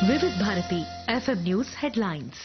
వివిధ Bharati FM news headlines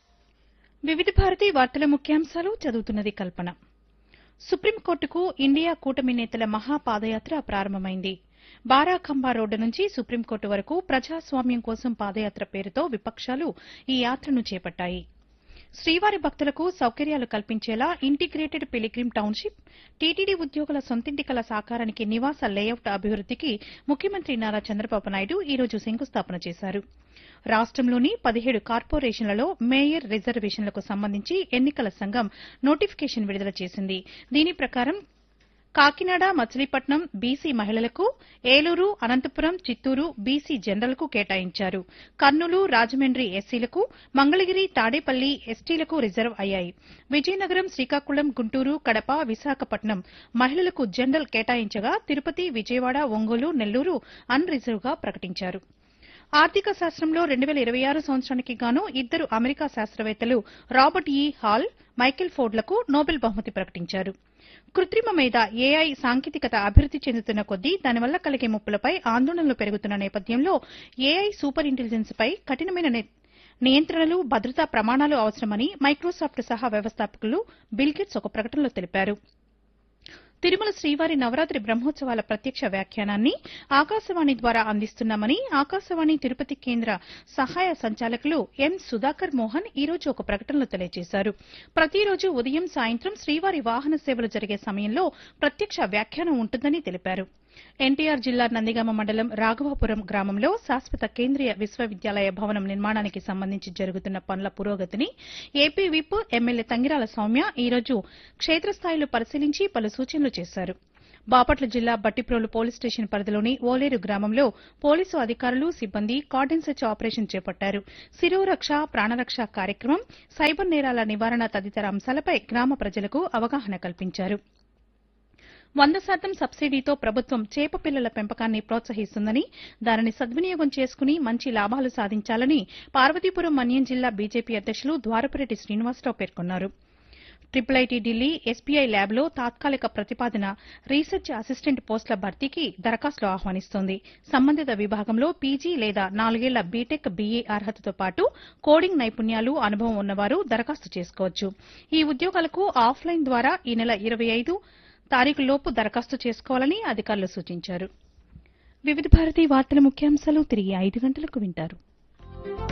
వివిధ భారతి వార్తల ముఖ్యాంశాలు చదువుతున్నది కల్పన సుప్రీంకోర్టుకు ఇండియా కూటమి నేతల మహాపాదయాత్ర ప్రారంభమైంది బారాఖంబా రోడ్డు నుంచి సుప్రీంకోర్టు వరకు ప్రజాస్వామ్యం కోసం పాదయాత్ర పేరుతో విపక్షాలు ఈ యాత్రను చేపట్టాయి శ్రీవారి భక్తులకు సౌకర్యాలు కల్పించేలా ఇంటిగ్రేటెడ్ పిలిగ్రిమ్ టౌన్షిప్ టీటీడీ ఉద్యోగుల సొంతింటి కల సాకారానికి నివాస లేఅవుట్ అభివృద్దికి ముఖ్యమంత్రి నారా చంద్రబాబు నాయుడు ఈ రోజు శంకుస్థాపన చేశారు రాష్టంలోని పదిహేడు కార్పొరేషన్లలో మేయర్ రిజర్వేషన్లకు సంబంధించి ఎన్నికల సంఘం నోటిఫికేషన్ విడుదల చేసింది దీని ప్రకారం కాకినాడ మచిలీపట్నం బీసీ మహిళలకు ఏలూరు అనంతపురం చిత్తూరు బీసీ జనరల్కు కేటాయించారు కర్నూలు రాజమండ్రి ఎస్సీలకు మంగళగిరి తాడేపల్లి ఎస్టీలకు రిజర్వ్ అయ్యాయి విజయనగరం శ్రీకాకుళం గుంటూరు కడప విశాఖపట్నం మహిళలకు జనరల్ కేటాయించగా తిరుపతి విజయవాడ ఒంగోలు నెల్లూరు అన్ రిజర్వ్గా ప్రకటించారు ఆర్థిక శాస్త్రంలో రెండు వేల ఇరవై ఆరు సంవత్సరానికి గాను ఇద్దరు అమెరికా శాస్త్రవేత్తలు రాబర్ట్ ఈ హాల్ మైకెల్ ఫోర్డ్లకు నోబెల్ బహుమతి ప్రకటించారు కృత్రిమ మీద ఏఐ సాంకేతికత అభివృద్ది చెందుతున్న కొద్దీ దానివల్ల కలిగే ముప్పులపై ఆందోళనలు పెరుగుతున్న నేపథ్యంలో ఏఐ సూపర్ ఇంటెలిజెన్స్ పై కఠినమైన ని- నియంత్రణలు భద్రతా ప్రమాణాలు అవసరమని మైక్రోసాఫ్ట్ సహా వ్యవస్థాపకులు బిల్గేట్స్ ఒక ప్రకటనలో తెలిపారు తిరుమల శ్రీవారి నవరాత్రి బ్రహ్మోత్సవాల ప్రత్యక్ష వ్యాఖ్యానాన్ని ఆకాశవాణి ద్వారా అందిస్తున్నామని ఆకాశవాణి తిరుపతి కేంద్ర సహాయ సంచాలకులు ఎం సుధాకర్ మోహన్ ఈ రోజు ఒక ప్రకటనలో తెలియజేశారు ప్రతిరోజు ఉదయం సాయంత్రం శ్రీవారి వాహన సేవలు జరిగే సమయంలో ప్రత్యక్ష వ్యాఖ్యానం ఉంటుందని తెలిపారు ఎన్టీఆర్ జిల్లా నందిగామ మండలం రాఘవాపురం గ్రామంలో శాశ్వత కేంద్రీయ విశ్వవిద్యాలయ భవనం నిర్మాణానికి సంబంధించి జరుగుతున్న పనుల పురోగతిని AP whip MLA Tangirala Soumya ఈ రోజు క్షేత్రస్థాయిలో పరిశీలించి పలు సూచనలు చేశారు బాపట్ల జిల్లా బట్టిప్రోలు పోలీస్ స్టేషన్ పరిధిలోని ఓలేరు గ్రామంలో పోలీసు అధికారులు సిబ్బంది కార్డన్ సెర్చ్ ఆపరేషన్ చేపట్టారు శిరోరక్ష ప్రాణరక్ష కార్యక్రమం సైబర్ నేరాల నివారణ తదితర అంశాలపై గ్రామ ప్రజలకు అవగాహన కల్పించారు వంద శాతం సబ్సిడీతో ప్రభుత్వం చేప పిల్లల పెంపకాన్ని ప్రోత్సహిస్తుందని దానిని సద్వినియోగం చేసుకుని మంచి లాభాలు సాధించాలని పార్వతీపురం మన్యం జిల్లా బీజేపీ అధ్యక్షులు ద్వారపురెడ్డి శ్రీనివాసరావు పేర్కొన్నారు ట్రిపుల్ ఐటీ ఢిల్లీ ఎస్బీఐ ల్యాబ్లో తాత్కాలిక ప్రతిపాదన రీసెర్చ్ అసిస్టెంట్ పోస్టుల భర్తీకి దరఖాస్తులు ఆహ్వానిస్తోంది సంబంధిత విభాగంలో పీజీ లేదా నాలుగేళ్ల బీటెక్ బీఏ అర్హతతో పాటు కోడింగ్ నైపుణ్యాలు అనుభవం ఉన్నవారు దరఖాస్తు చేసుకోవచ్చు ఈ ఉద్యోగాలకు ఆఫ్లైన్ ద్వారా ఈ నెల ఇరవై ఐదు తారీఖులోపు దరఖాస్తు చేసుకోవాలని అధికారులు సూచించారు వివిధ భారతి వార్తల ముఖ్యాంశాలు తిరిగి ఐదు గంటలకు వింటారు